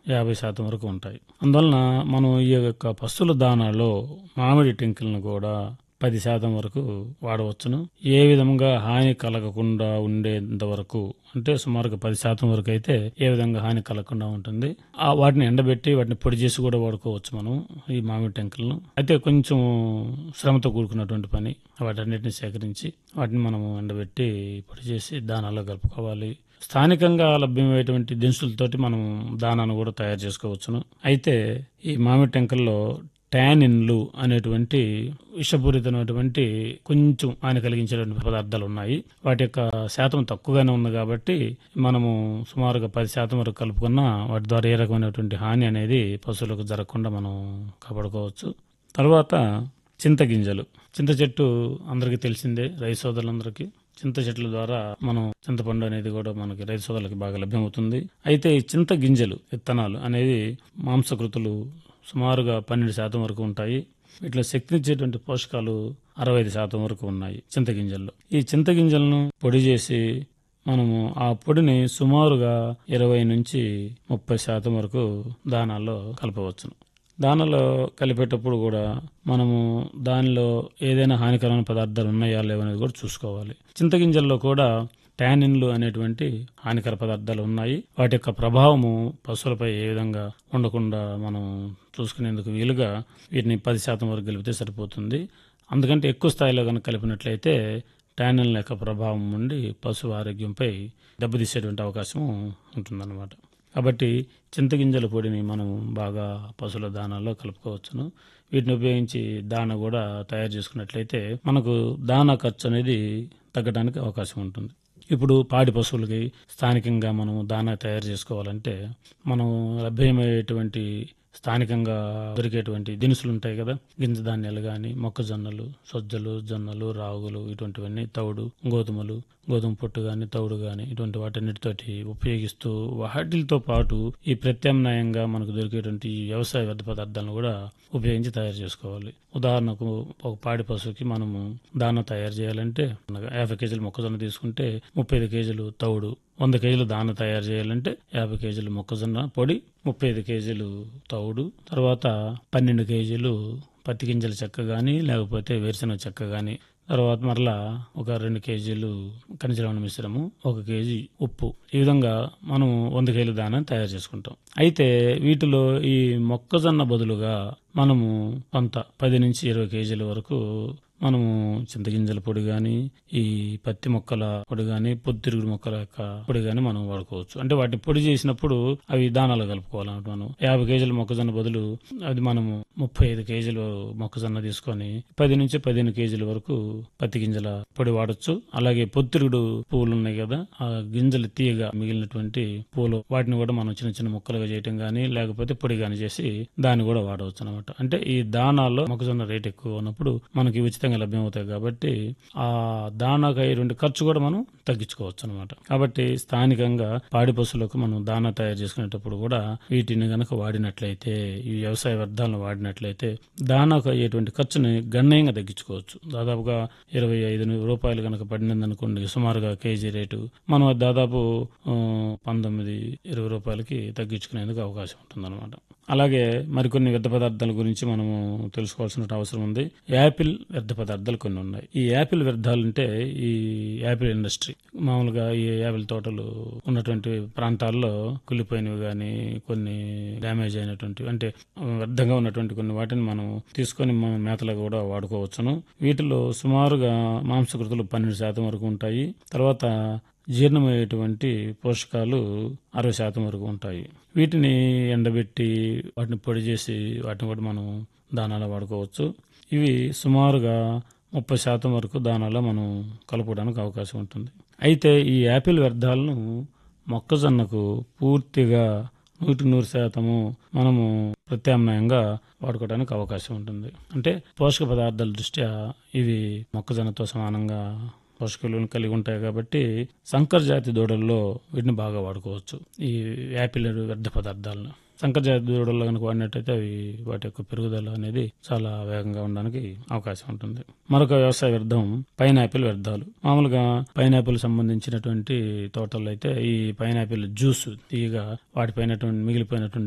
యాభై శాతం వరకు ఉంటాయి అందువలన మనం ఈ యొక్క పశువుల దానాలో మామిడి టెంకులను కూడా పది శాతం వరకు వాడవచ్చును ఏ విధంగా హాని కలగకుండా ఉండేంత వరకు అంటే సుమారుగా పది శాతం వరకు అయితే ఏ విధంగా హాని కలగకుండా ఉంటుంది ఆ వాటిని ఎండబెట్టి వాటిని పొడి చేసి కూడా వాడుకోవచ్చు మనం ఈ మామిడి టెంకులను అయితే కొంచెం శ్రమతో కూడుకున్నటువంటి పని వాటన్నిటిని సేకరించి వాటిని మనం ఎండబెట్టి పొడి చేసి దానాల్లో కలుపుకోవాలి స్థానికంగా లభ్యమయ్యేటువంటి దినుసులతోటి మనం దానాన్ని కూడా తయారు చేసుకోవచ్చును అయితే ఈ మామిడి టెంకల్లో టానిన్లు అనేటువంటి విషపూరితమైనటువంటి కొంచెం హాని కలిగించేటువంటి పదార్థాలు ఉన్నాయి వాటి యొక్క శాతం తక్కువగానే ఉంది కాబట్టి మనము సుమారుగా పది శాతం వరకు కలుపుకున్నా వాటి ద్వారా ఏ రకమైనటువంటి హాని అనేది పశువులకు జరగకుండా మనం కాపాడుకోవచ్చు తర్వాత చింతగింజలు చింత చెట్టు అందరికీ తెలిసిందే రైతు సోదరులందరికీ చింత చెట్ల ద్వారా మనం చింతపండు అనేది కూడా మనకి రైతు సోదరులకి బాగా లభ్యమవుతుంది అయితే ఈ చింత గింజలు విత్తనాలు అనేది మాంసకృతులు సుమారుగా పన్నెండు శాతం వరకు ఉంటాయి ఇట్లా శక్తినిచ్చేటువంటి పోషకాలు అరవై ఐదు శాతం వరకు ఉన్నాయి చింతగింజల్లో ఈ చింతగింజలను పొడి చేసి మనము ఆ పొడిని సుమారుగా ఇరవై నుంచి ముప్పై శాతం వరకు దానాల్లో కలపవచ్చును దానిలో కలిపేటప్పుడు కూడా మనము దానిలో ఏదైనా హానికరమైన పదార్థాలు ఉన్నాయా లేవనేది కూడా చూసుకోవాలి చింతగింజల్లో కూడా టానిన్లు అనేటువంటి హానికర పదార్థాలు ఉన్నాయి వాటి యొక్క ప్రభావము పశువులపై ఏ విధంగా ఉండకుండా మనం చూసుకునేందుకు వీలుగా వీటిని పది శాతం వరకు కలిపితే సరిపోతుంది అందుకంటే ఎక్కువ స్థాయిలో కనుక కలిపినట్లయితే టానిన్ల యొక్క ప్రభావం ఉండి పశువు ఆరోగ్యంపై దెబ్బతీసేటువంటి అవకాశం ఉంటుందన్నమాట కాబట్టి చింతగింజల పొడిని మనం బాగా పశువుల దానాల్లో కలుపుకోవచ్చును వీటిని ఉపయోగించి దాన కూడా తయారు చేసుకున్నట్లయితే మనకు దానా ఖర్చు అనేది తగ్గడానికి అవకాశం ఉంటుంది ఇప్పుడు పాడి పశువులకి స్థానికంగా మనం దానా తయారు చేసుకోవాలంటే మనం లభ్యమయ్యేటువంటి స్థానికంగా దొరికేటువంటి దినుసులు ఉంటాయి కదా గింజ ధాన్యాలు కానీ మొక్కజొన్నలు సజ్జలు జొన్నలు రాగులు ఇటువంటివన్నీ తౌడు గోధుమలు గోధుమ పొట్టు కానీ తౌడు కానీ ఇటువంటి వాటన్నిటితోటి ఉపయోగిస్తూ వాటితో పాటు ఈ ప్రత్యామ్నాయంగా మనకు దొరికేటువంటి ఈ వ్యవసాయ వ్యర్థ పదార్థాలను కూడా ఉపయోగించి తయారు చేసుకోవాలి ఉదాహరణకు ఒక పాడి పశువుకి మనము దాన తయారు చేయాలంటే యాభై కేజీలు మొక్కజొన్న తీసుకుంటే ముప్పై ఐదు కేజీలు తౌడు వంద కేజీలు దాన తయారు చేయాలంటే యాభై కేజీలు మొక్కజొన్న పొడి ముప్పై ఐదు కేజీలు తౌడు తర్వాత పన్నెండు కేజీలు పత్తి గింజల చెక్క కానీ లేకపోతే వేరుశెనగ చెక్క కానీ తర్వాత మరలా ఒక రెండు కేజీలు ఖనిజలవణ మిశ్రమం ఒక కేజీ ఉప్పు ఈ విధంగా మనం వంద కేజీల దానా తయారు చేసుకుంటాం అయితే వీటిలో ఈ మొక్కజొన్న బదులుగా మనము కొంత పది నుంచి ఇరవై కేజీల వరకు మనము చింతగింజల పొడి కానీ ఈ పత్తి మొక్కల పొడి కానీ పొద్దుతిరుగుడు మొక్కల యొక్క పొడి కానీ మనం వాడుకోవచ్చు అంటే వాటిని పొడి చేసినప్పుడు అవి దానాలు కలుపుకోవాలన్నమాట మనం యాభై కేజీల మొక్కజొన్న బదులు అది మనము ముప్పై ఐదు కేజీలు మొక్కజొన్న తీసుకొని పది నుంచి పదిహేను కేజీల వరకు పత్తి గింజల పొడి వాడచ్చు అలాగే పొద్దుతిరుగుడు పువ్వులు ఉన్నాయి కదా ఆ గింజలు తీయగా మిగిలినటువంటి పూలు వాటిని కూడా మనం చిన్న చిన్న ముక్కలుగా చేయటం కానీ లేకపోతే పొడి కానీ చేసి దాన్ని కూడా వాడవచ్చు అనమాట అంటే ఈ దానాల్లో మొక్కజొన్న రేట్ ఎక్కువ ఉన్నప్పుడు మనకి ఉచితంగా లభ్యమవుతాయి కాబట్టి ఆ దానాకు అయ్యేటువంటి ఖర్చు కూడా మనం తగ్గించుకోవచ్చు అనమాట కాబట్టి స్థానికంగా పాడి పశువులకు మనం దానా తయారు చేసుకునేటప్పుడు కూడా వీటిని గనక వాడినట్లయితే ఈ వ్యవసాయ వ్యర్థాలను వాడినట్లయితే దానాకు అయ్యేటువంటి ఖర్చుని గణనీయంగా తగ్గించుకోవచ్చు దాదాపుగా ఇరవై ఐదు రూపాయలు కనుక పడినది అనుకోండి సుమారుగా కేజీ రేటు మనం అది దాదాపు ఆ, పంతొమ్మిది ఇరవై రూపాయలకి తగ్గించుకునేందుకు అవకాశం ఉంటుందన్నమాట అలాగే మరికొన్ని వ్యర్థ పదార్థాల గురించి మనము తెలుసుకోవాల్సిన అవసరం ఉంది యాపిల్ వ్యర్థ పదార్థాలు కొన్ని ఉన్నాయి ఈ యాపిల్ వ్యర్థాలు అంటే ఈ యాపిల్ ఇండస్ట్రీ మామూలుగా ఈ యాపిల్ తోటలు ఉన్నటువంటి ప్రాంతాల్లో కుళ్ళిపోయినవి కానీ కొన్ని డ్యామేజ్ అయినటువంటి అంటే వ్యర్థంగా ఉన్నటువంటి కొన్ని వాటిని మనం తీసుకొని మన మేతలుగా కూడా వాడుకోవచ్చును వీటిలో సుమారుగా మాంసకృతులు పన్నెండు శాతం వరకు ఉంటాయి తర్వాత జీర్ణమయ్యేటువంటి పోషకాలు అరవై శాతం వరకు ఉంటాయి వీటిని ఎండబెట్టి వాటిని పొడి చేసి వాటిని కూడా మనం దానాలో వాడుకోవచ్చు ఇవి సుమారుగా ముప్పై శాతం వరకు దానాలో మనం కలుపుకోవడానికి అవకాశం ఉంటుంది అయితే ఈ యాపిల్ వ్యర్థాలను మొక్కజొన్నకు పూర్తిగా నూటికి నూరు శాతము మనము ప్రత్యామ్నాయంగా వాడుకోవడానికి అవకాశం ఉంటుంది అంటే పోషక పదార్థాల దృష్ట్యా ఇవి మొక్కజొన్నతో సమానంగా పోషక విలువలు కలిగి ఉంటాయి కాబట్టి సంకర జాతి దూడల్లో వీటిని బాగా వాడుకోవచ్చు ఈ యాపిల్ వ్యర్థ పదార్థాలను సంకర జాతి దూడల్లో కనుక వాడినట్టయితే అవి వాటి యొక్క పెరుగుదల అనేది చాలా వేగంగా ఉండడానికి అవకాశం ఉంటుంది మరొక వ్యవసాయ వ్యర్థం పైనాపిల్ వ్యర్థాలు మామూలుగా పైనాపిల్ సంబంధించినటువంటి తోటల్లో అయితే ఈ పైనాపిల్ జ్యూస్ తీయగా వాటిపైనటువంటి మిగిలిపోయినటువంటి